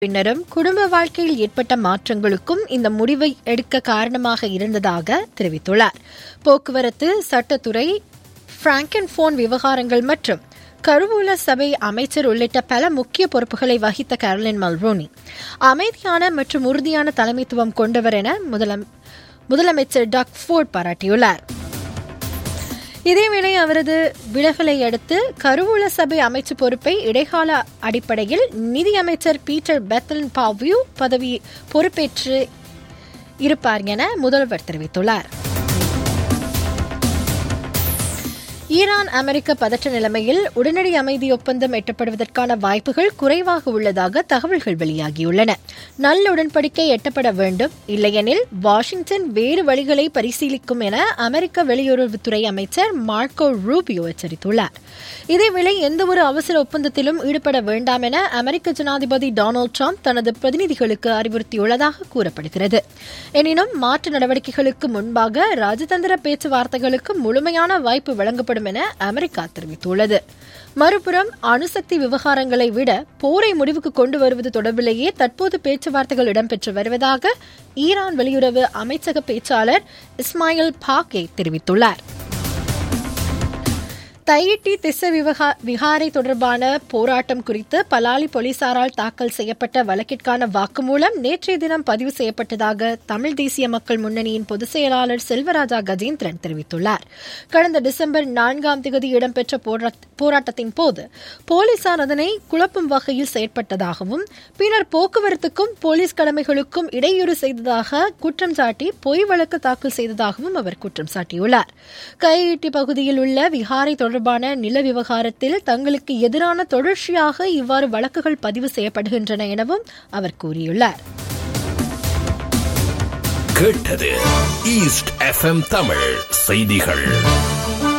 பின்னரும் குடும்ப வாழ்க்கையில் ஏற்பட்ட மாற்றங்களுக்கும் இந்த முடிவை எடுக்க காரணமாக இருந்ததாக தெரிவித்துள்ளார் போக்குவரத்து சட்டத்துறை பிராங்கன் போன் விவகாரங்கள் மற்றும் கருவூல சபை அமைச்சர் உள்ளிட்ட பல முக்கிய பொறுப்புகளை வகித்த கேரலின் மல்ரோனி அமைதியான மற்றும் உறுதியான தலைமைத்துவம் கொண்டவர் என முதலம் முதலமைச்சர் டாக் ஃபோர்ட் பாராட்டியுள்ளார் இதேவேளை அவரது விலகலை அடுத்து கருவூல சபை அமைச்சு பொறுப்பை இடைக்கால அடிப்படையில் நிதியமைச்சர் பீட்டர் பெத்தன் பாவ்யூ பதவி பொறுப்பேற்று இருப்பார் என முதல்வர் தெரிவித்துள்ளார் ஈரான் அமெரிக்க பதற்ற நிலைமையில் உடனடி அமைதி ஒப்பந்தம் எட்டப்படுவதற்கான வாய்ப்புகள் குறைவாக உள்ளதாக தகவல்கள் வெளியாகியுள்ளன நல்ல உடன்படிக்கை எட்டப்பட வேண்டும் இல்லையெனில் வாஷிங்டன் வேறு வழிகளை பரிசீலிக்கும் என அமெரிக்க வெளியுறவுத்துறை அமைச்சர் மார்க்கோ ரூபியோ எச்சரித்துள்ளார் இதேவேளை எந்தவொரு அவசர ஒப்பந்தத்திலும் ஈடுபட வேண்டாம் என அமெரிக்க ஜனாதிபதி டொனால்டு டிரம்ப் தனது பிரதிநிதிகளுக்கு அறிவுறுத்தியுள்ளதாக கூறப்படுகிறது எனினும் மாற்று நடவடிக்கைகளுக்கு முன்பாக ராஜதந்திர பேச்சுவார்த்தைகளுக்கு முழுமையான வாய்ப்பு வழங்கப்படும் என அமெரிக்கா தெரிவித்துள்ளது மறுபுறம் அணுசக்தி விவகாரங்களை விட போரை முடிவுக்கு கொண்டு வருவது தொடர்பிலேயே தற்போது பேச்சுவார்த்தைகள் இடம்பெற்று வருவதாக ஈரான் வெளியுறவு அமைச்சக பேச்சாளர் இஸ்மாயில் பாக்கே தெரிவித்துள்ளார் தையிட்டி திச விகாரை தொடர்பான போராட்டம் குறித்து பலாலி போலீசாரால் தாக்கல் செய்யப்பட்ட வழக்கிற்கான வாக்குமூலம் நேற்றைய தினம் பதிவு செய்யப்பட்டதாக தமிழ் தேசிய மக்கள் முன்னணியின் பொதுச் செயலாளர் செல்வராஜா கஜேந்திரன் தெரிவித்துள்ளார் கடந்த டிசம்பர் நான்காம் தேதி இடம்பெற்ற போராட்டத்தின் போது போலீசார் அதனை குழப்பும் வகையில் செயற்பட்டதாகவும் பின்னர் போக்குவரத்துக்கும் போலீஸ் கடமைகளுக்கும் இடையூறு செய்ததாக குற்றம் சாட்டி பொய் வழக்கு தாக்கல் செய்ததாகவும் அவர் குற்றம் சாட்டியுள்ளார் கையிட்டி பகுதியில் உள்ள விகாரை தொடர்பான நில விவகாரத்தில் தங்களுக்கு எதிரான தொடர்ச்சியாக இவ்வாறு வழக்குகள் பதிவு செய்யப்படுகின்றன எனவும் அவர் கூறியுள்ளார் கேட்டது ஈஸ்ட் எஃப்எம் தமிழ் செய்திகள்